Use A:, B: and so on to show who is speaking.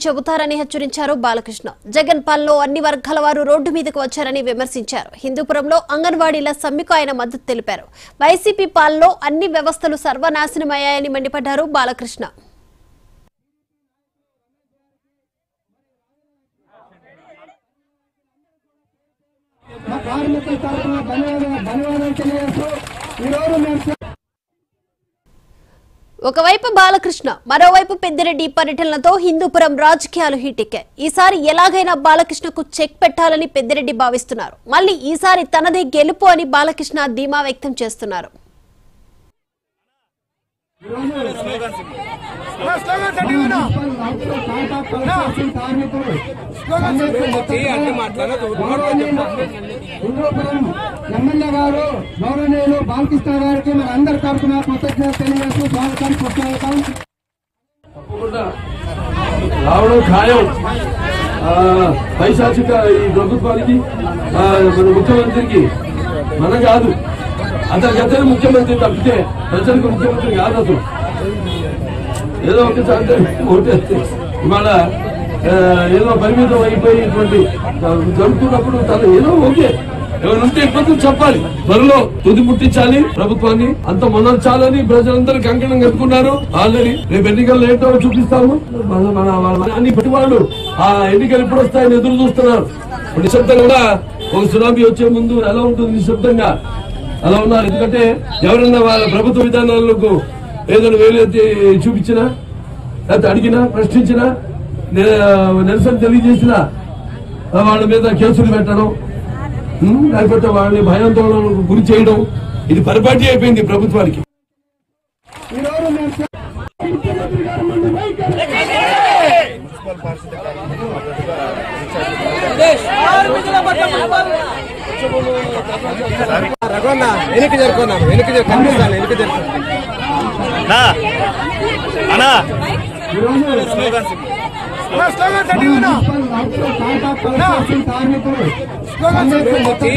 A: చెబుతారని హెచ్చరించారు బాలకృష్ణ జగన్ పాలనలో అన్ని వర్గాల వారు రోడ్డు మీదకు వచ్చారని విమర్శించారు హిందూపురంలో అంగన్వాడీల సమ్మెకు ఆయన మద్దతు తెలిపారు వైసీపీ పాలనలో అన్ని వ్యవస్థలు సర్వనాశనమయ్యాయని మండిపడ్డారు బాలకృష్ణ
B: మా కార్మికుల తరఫున ధన్యవాదాలు ధన్యవాదాలు తెలియజేస్తూ ఈరోజు మేము
A: ఒకవైపు బాలకృష్ణ మరోవైపు పెద్దిరెడ్డి పర్యటనలతో హిందూపురం రాజకీయాలు హీటెక్కాయి ఈసారి ఎలాగైనా బాలకృష్ణకు చెక్ పెట్టాలని పెద్దిరెడ్డి భావిస్తున్నారు మళ్ళీ ఈసారి తనదే గెలుపు అని బాలకృష్ణ ధీమా వ్యక్తం చేస్తున్నారు
B: హిందూపురం ఎమ్మెల్యే గారు గౌరవనీయులు బాలకృష్ణ గారికి మన అందరి తరఫున కృతజ్ఞత తెలియజేస్తూ స్వాగతం సుస్వాగతం
C: తప్పకుండా రావడం ఖాయం ఆ, పైశాచిక ఈ ప్రభుత్వానికి ఆ, మన ముఖ్యమంత్రికి మన కాదు అతనికి అతను ముఖ్యమంత్రి తప్పితే ప్రజలకు ముఖ్యమంత్రి కాదు అసలు ఏదో ఒకసారి ఓటేస్తే ఇవాళ ఆ, ఏదో పరిమితం అయిపోయినటువంటి ఆ, జరుగుతున్నప్పుడు తను ఏదో ఓకే ఎవరు ఉంటే ఇబ్బందులు చెప్పాలి త్వరలో తుది పుట్టించాలి ప్రభుత్వాన్ని అంత మొనర్చాలని ప్రజలందరూ కంకణం కట్టుకున్నారు ఆల్రెడీ రేపు ఎన్నికలు ఏంటో చూపిస్తాము మన మన మన- అన్ని ప్రతి వాళ్ళు ఆ ఎన్నికలు ఎప్పుడు వస్తాయని ఎదురు చూస్తున్నారు ఇప్పుడు నిశ్శబ్దంగా కూడా ఒక సునామీ వచ్చే ముందు ఎలా ఉంటుంది నిశ్శబ్దంగా అలా ఉన్నారు ఎందుకంటే ఎవరన్నా వాళ్ళ ప్రభుత్వ విధానాలకు ఏదైనా వేలెత్తి చూపించినా లేకపోతే అడిగినా ప్రశ్నించినా నే- నిరసన తెలియజేసినా ఆ వాళ్ళ మీద కేసులు పెట్టడం ఉం, లేకపోతే వాళ్ళని భయాందోళనకు గురి చేయడం ఇది పరిపాటి అయిపోయింది ఈ ప్రభుత్వానికి
B: ఈరోజు మేము ముఖ్యమంత్రి గారు ముందు వైఖరి
D: రఘువన్న వెనక్కి జరుపుకున్నాను వెనక్కి జరుపు కనిపిస్తాను వెనక్కి జరుపు
B: ఈరోజు కార్మికులు